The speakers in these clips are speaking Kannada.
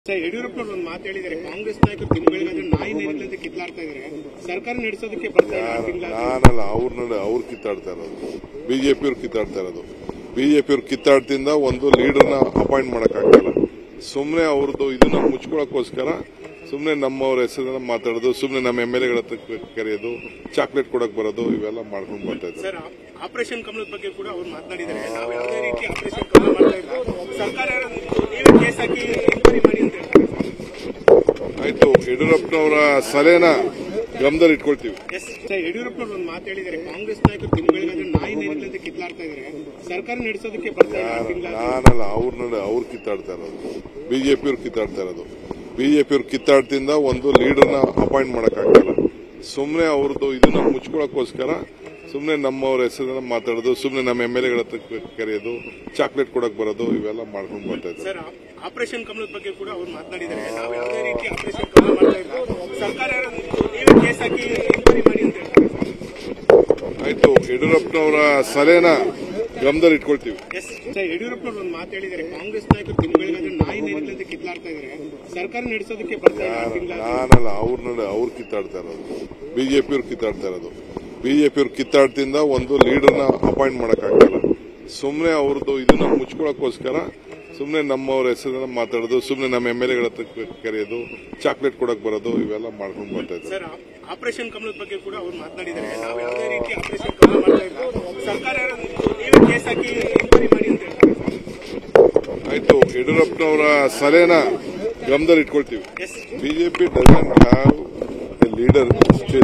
ಸರ್ ಯಡಿಯೂರಪ್ಪ ಅವರು ಒಂದು ಮಾತು ಹೇಳಿದ್ದಾರೆ ಕಾಂಗ್ರೆಸ್ ನಾಯಕರು ತಿಂಗಳಿಗಾದ್ರೆ ನಾಯಿ ನೇರದಂತೆ ಕಿತ್ಲಾಡ್ತಾ ಇದ್ದಾರೆ ಸರ್ಕಾರ ನಡೆಸೋದಕ್ಕೆ ಬರ್ತಾ ಇಲ್ಲ ತಿಂಗಳ ನಾನಲ್ಲ ಅವ್ರ ನಡೆ ಅವ್ರು ಕಿತ್ತಾಡ್ತಾ ಇರೋದು ಬಿಜೆಪಿ ಅವ್ರು ಕಿತ್ತಾಡ್ತಾ ಇರೋದು ಬಿಜೆಪಿ ಅವ್ರು ಕಿತ್ತಾಡ್ತಿಂದ ಒಂದು ಲೀಡರ್ನ ಅಪಾಯಿಂಟ್ ಮಾಡಕ್ಕಾಗಲ್ಲ ಸುಮ್ಮನೆ ಅವ್ರದ್ದು ಇದನ್ನ ಮುಚ್ಕೊಳಕ್ಕೋಸ್ಕರ ಸುಮ್ಮನೆ ನಮ್ಮವ್ರ ಹೆಸರನ್ನ ಮಾತಾಡೋದು ಸುಮ್ಮನೆ ನಮ್ಮ ಎಮ್ ಎಲ್ ಎಗಳ ಹತ್ರ ಕರೆಯೋದು ಚಾಕ್ಲೇಟ್ ಕೊಡಕ್ ಬರೋದು ಇವೆಲ್ಲ ಮಾಡ್ಕೊಂಡು ಬರ್ತಾ ಇದ್ದಾರೆ ಸರ್ ಆಪರೇಷನ್ ಕಮಲದ ಬಗ್ಗೆ ಕೂಡ ಅವ್ರು ಮಾತನಾಡಿದ್ದಾರೆ ನಾವು ಯಾವುದೇ ರೀತಿ ಆಪರೇಷನ್ ಕಮಲ ಮಾಡ್ತಾ ಇಲ್ಲ ಸರ್ಕಾರ ನೀವೇ ಕೇಸ್ ಹಾಕಿ ಎನ್ಕ್ವೈರಿ ಮಾಡಿ ಅಂತ ಹೇಳ್ತಾರೆ ಆಯ್ತು ಯಡಿಯೂರಪ್ಪನವರ ಸಲಹೆನ ಗಮನದಲ್ಲಿ ಇಟ್ಕೊಳ್ತೀವಿ ಎಸ್ ಸರ್ ಯಡಿಯೂರಪ್ಪ ಅವರು ಒಂದು ಮಾತು ಹೇಳಿದ್ದಾರೆ ಕಾಂಗ್ರೆಸ್ ನಾಯಕರು ತಿಂಗಳಿಗಾದ್ರೆ ನಾಯಿ ನೇರದಂತೆ ಕಿತ್ಲಾಡ್ತಾ ಇದ್ದಾರೆ ಸರ್ಕಾರ ನಡೆಸೋದಕ್ಕೆ ಬರ್ತಾ ಇಲ್ಲ ತಿಂಗಳ ನಾನಲ್ಲ ಅವ್ರ ನಡೆ ಅವ್ರು ಕಿತ್ತಾಡ್ತಾ ಇರೋದು ಬಿಜೆಪಿ ಅವ್ರು ಕಿತ್ತಾಡ್ತಾ ಇರೋದು ಬಿಜೆಪಿ ಅವ್ರು ಕಿತ್ತಾಡ್ತಿಂದ ಒಂದು ಲೀಡರ್ನ ಅಪಾಯಿಂಟ್ ಮಾಡಕ್ಕಾಗಲ್ಲ ಸುಮ್ಮನೆ ಅವ್ರದ್ದು ಇದನ್ನ ಮುಚ್ಕೊಳಕ್ಕೋಸ್ಕರ ಸುಮ್ಮನೆ ನಮ್ಮವ್ರ ಹೆಸರನ್ನ ಮಾತಾಡೋದು ಸುಮ್ಮನೆ ನಮ್ಮ ಎಮ್ ಎಲ್ ಎಗಳ ಹತ್ರ ಕರೆಯೋದು ಚಾಕ್ಲೇಟ್ ಕೊಡಕ್ ಬರೋದು ಇವೆಲ್ಲ ಮಾಡ್ಕೊಂಡು ಬರ್ತಾ ಇದ್ದಾರೆ ಸರ್ ಆಪರೇಷನ್ ಕಮಲದ ಬಗ್ಗೆ ಕೂಡ ಅವ್ರು ಮಾತನಾಡಿದ್ದಾರೆ ನಾವು ಯಾವುದೇ ರೀತಿ ಆಪರೇಷನ್ ಕಮಲ ಮಾಡ್ತಾ ಇಲ್ಲ ಸರ್ಕಾರ ನೀವೇ ಕೇಸ್ ಹಾಕಿ ಎನ್ಕ್ವೈರಿ ಮಾಡಿ ಅಂತ ಹೇಳ್ತಾರೆ ಆಯ್ತು ಯಡಿಯೂರಪ್ಪನವರ ಸಲಹೆನ ಗಮನದಲ್ಲಿ ಇಟ್ಕೊಳ್ತೀವಿ ಎಸ್ ಸರ್ ಯಡಿಯೂರಪ್ಪ ಅವರು ಒಂದು ಮಾತು ಹೇಳಿದ್ದಾರೆ ಕಾಂಗ್ರೆಸ್ ನಾಯಕರು ತಿಂಗಳಿಗಾದ್ರೆ ನಾಯಿ ನೇರದಂತೆ ಕಿತ್ಲಾಡ್ತಾ ಇದ್ದಾರೆ ಸರ್ಕಾರ ನಡೆಸೋದಕ್ಕೆ ಬರ್ತಾ ಇಲ್ಲ ತಿಂಗಳ ನಾನಲ್ಲ ಅವ್ರ ನಡೆ ಅವ್ರು ಕಿತ್ತಾಡ್ತಾ ಇರೋದು ಬಿಜೆಪಿ ಅವ್ರು ಕಿತ್ತಾಡ್ತಾ ಇರೋದು ಬಿಜೆಪಿ ಅವ್ರು ಕಿತ್ತಾಡ್ತಿಂದ ಒಂದು ಲೀಡರ್ನ ಅಪಾಯಿಂಟ್ ಮಾಡಕ್ಕಾಗಲ್ಲ ಸುಮ್ಮನೆ ಅವ್ರದ್ದು ಇದನ್ನ ಮುಚ್ಕೊಳಕ್ಕೋಸ್ಕರ ಸುಮ್ಮನೆ ನಮ್ಮವ್ರ ಹೆಸರನ್ನ ಮಾತಾಡೋದು ಸುಮ್ಮನೆ ನಮ್ಮ ಎಮ್ ಎಲ್ ಎಗಳ ಹತ್ರ ಕರೆಯೋದು ಚಾಕ್ಲೇಟ್ ಕೊಡಕ್ ಬರೋದು ಇವೆಲ್ಲ ಮಾಡ್ಕೊಂಡು ಬರ್ತಾ ಇದ್ದಾರೆ ಸರ್ ಆಪರೇಷನ್ ಕಮಲದ ಬಗ್ಗೆ ಕೂಡ ಅವ್ರು ಮಾತನಾಡಿದ್ದಾರೆ ನಾವು ಯಾವುದೇ ರೀತಿ ಆಪರೇಷನ್ ಕಮಲ ಮಾಡ್ತಾ ಇಲ್ಲ ಸರ್ಕಾರ ನೀವೇ ಕೇಸ್ ಹಾಕಿ ಎನ್ಕ್ವೈರಿ ಮಾಡಿ ಅಂತ ಹೇಳ್ತಾರೆ ಆಯ್ತು ಯಡಿಯೂರಪ್ಪನವರ ಸಲಹೆನ ಗಮನದಲ್ಲಿ ಇಟ್ಕೊಳ್ತೀವಿ yes BJP doesn't have a leader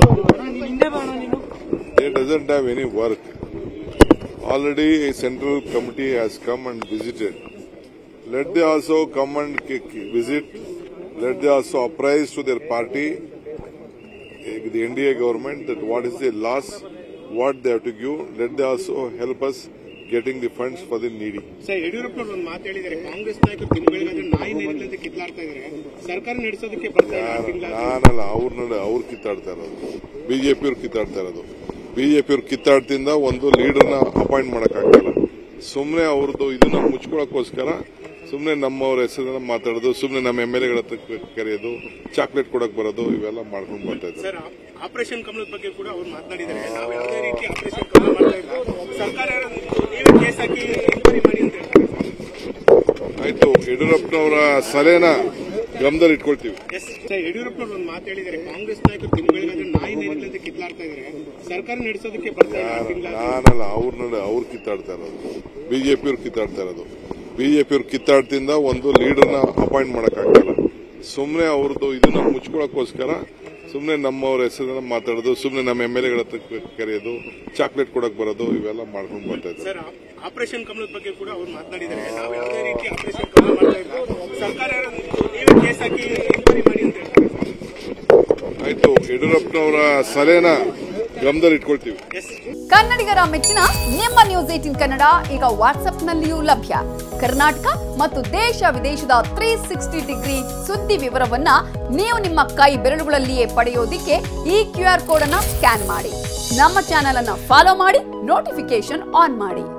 They doesn't have any work. Already a central committee has come and visited. Let they also come and ki- ki- visit. Let they also apprise to their party, eh, the NDA government, that what is the loss, what they have to give. Let they also help us getting the funds for the needy. Sir Yediyurappa ಅವರು ಒಂದು ಮಾತು ಹೇಳಿದ್ದಾರೆ ಕಾಂಗ್ರೆಸ್ ನಾಯಕರು ತಿಂಗಳಿಗಾದ್ರೆ ನಾಯಿ ನೇರದಂತೆ ಕಿತ್ಲಾಡ್ತಾ ಇದ್ದಾರೆ ಸರ್ಕಾರ ನಡೆಸೋದಕ್ಕೆ ಬರ್ತಾ ಇಲ್ಲ ತಿಂಗಳ ನಾನಲ್ಲ ಅವ್ರ ನಡೆ ಅವ್ರು ಕಿತ್ತಾಡ್ತಾ ಇರೋದು ಬಿಜೆಪಿ ಅವ್ರು ಕಿತ್ತಾಡ್ತಾ ಇರೋದು ಬಿಜೆಪಿ ಅವ್ರು ಕಿತ್ತಾಡ್ತಿಂದ ಒಂದು ಲೀಡರ್ನ ಅಪಾಯಿಂಟ್ ಮಾಡಕ್ಕಾಗಲ್ಲ ಸುಮ್ಮನೆ ಅವ್ರದ್ದು ಇದನ್ನ ಮುಚ್ಕೊಳಕ್ಕೋಸ್ಕರ ಸುಮ್ಮನೆ ನಮ್ಮವ್ರ ಹೆಸರನ್ನ ಮಾತಾಡೋದು ಸುಮ್ಮನೆ ನಮ್ಮ ಎಮ್ ಎಲ್ ಎಗಳ ಹತ್ರ ಕರೆಯೋದು ಚಾಕ್ಲೇಟ್ ಕೊಡಕ್ ಬರೋದು ಇವೆಲ್ಲ ಮಾಡ್ಕೊಂಡು ಬರ್ತಾ ಇದ್ದಾರೆ ಸರ್ ಆಪರೇಷನ್ ಕಮಲದ ಬಗ್ಗೆ ಕೂಡ ಅವ್ರು ಮಾತನಾಡಿದ್ದಾರೆ ನಾವು ಯಾವುದೇ ರೀತಿ ಆಪರೇಷನ್ ಕಮಲ ಮಾಡ್ತಾ ಇಲ್ಲ ಸರ್ಕಾರ ನೀವೇ ಕೇಸ್ ಹಾಕಿ ಎನ್ಕ್ವೈರಿ ಮಾಡಿ ಅಂತ ಹೇಳ್ತಾರೆ ಆಯ್ತು ಯಡಿಯೂರಪ್ಪನವರ ಸಲಹೆನ ಗಮನದಲ್ಲಿ ಇಟ್ಕೊಳ್ತೀವಿ ಎಸ್ ಸರ್ ಯಡಿಯೂರಪ್ಪ ಅವರು ಒಂದು ಮಾತು ಹೇಳಿದ್ದಾರೆ ಕಾಂಗ್ರೆಸ್ ನಾಯಕರು ತಿಂಗಳಿಗಾದ್ರೆ ನಾಯಿ ನೇರದಂತೆ ಕಿತ್ಲಾಡ್ತಾ ಇದ್ದಾರೆ ಸರ್ಕಾರ ನಡೆಸೋದಕ್ಕೆ ಬರ್ತಾ ಇಲ್ಲ ತಿಂಗಳ ನಾನಲ್ಲ ಅವ್ರ ನಡೆ ಅವ್ರು ಕಿತ್ತಾಡ್ತಾ ಇರೋದು ಬಿಜೆಪಿ ಅವ್ರು ಕಿತ್ತಾಡ್ತಾ ಇರೋದು ಬಿಜೆಪಿ ಅವ್ರು ಕಿತ್ತಾಡ್ತಿಂದ ಒಂದು ಲೀಡರ್ನ ಅಪಾಯಿಂಟ್ ಮಾಡಕ್ಕಾಗಲ್ಲ ಸುಮ್ಮನೆ ಅವ್ರದ್ದು ಇದನ್ನ ಮುಚ್ಕೊಳಕ್ಕೋಸ್ಕರ ಸುಮ್ಮನೆ ನಮ್ಮವ್ರ ಹೆಸರನ್ನ ಮಾತಾಡೋದು ಸುಮ್ಮನೆ ನಮ್ಮ ಎಮ್ ಎಲ್ ಎಗಳ ಹತ್ರ ಕರೆಯೋದು ಚಾಕ್ಲೇಟ್ ಕೊಡಕ್ ಬರೋದು ಇವೆಲ್ಲ ಮಾಡ್ಕೊಂಡು ಬರ್ತಾ ಇದ್ದಾರೆ ಸರ್ ಆಪರೇಷನ್ ಕಮಲದ ಬಗ್ಗೆ ಕೂಡ ಅವ್ರು ಮಾತನಾಡಿದ್ದಾರೆ ನಾವು ಯಾವುದೇ ರೀತಿ ಆಪರೇಷನ್ ಕಮಲ ಮಾಡ್ತಾ ಇಲ್ಲ ಸರ್ಕಾರ ನೀವೇ ಕೇಸ್ ಹಾಕಿ ಎನ್ಕ್ವೈರಿ ಮಾಡಿ ಅಂತ ಹೇಳ್ತಾರೆ ಆಯ್ತು ಯಡಿಯೂರಪ್ಪನವರ ಸಲಹೆನ ಗಮನದಲ್ಲಿ ಇಟ್ಕೊಳ್ತೀವಿ ಎಸ್ ಕನ್ನಡಿಗರ ಮೆಚ್ಚಿನ ನಿಮ್ಮ ನ್ಯೂಸ್ ಏಟಿನ್ ಕನ್ನಡ ಈಗ ವಾಟ್ಸ್ಆಪ್ನಲ್ಲಿಯೂ ಲಭ್ಯ ಕರ್ನಾಟಕ ಮತ್ತು ದೇಶ ವಿದೇಶದ ತ್ರೀ ಸಿಕ್ಸ್ಟಿ ಡಿಗ್ರಿ ಸುದ್ದಿ ವಿವರವನ್ನ ನೀವು ನಿಮ್ಮ ಕೈ ಬೆರಳುಗಳಲ್ಲಿಯೇ ಪಡೆಯೋದಿಕ್ಕೆ ಈ ಕ್ಯೂ ಆರ್ ಕೋಡ್ ಅನ್ನ ಸ್ಕ್ಯಾನ್ ಮಾಡಿ ನಮ್ಮ ಚಾನೆಲ್ ಅನ್ನ ಫಾಲೋ ಮಾಡಿ ನೋಟಿಫಿಕೇಶನ್ ಆನ್ ಮಾಡಿ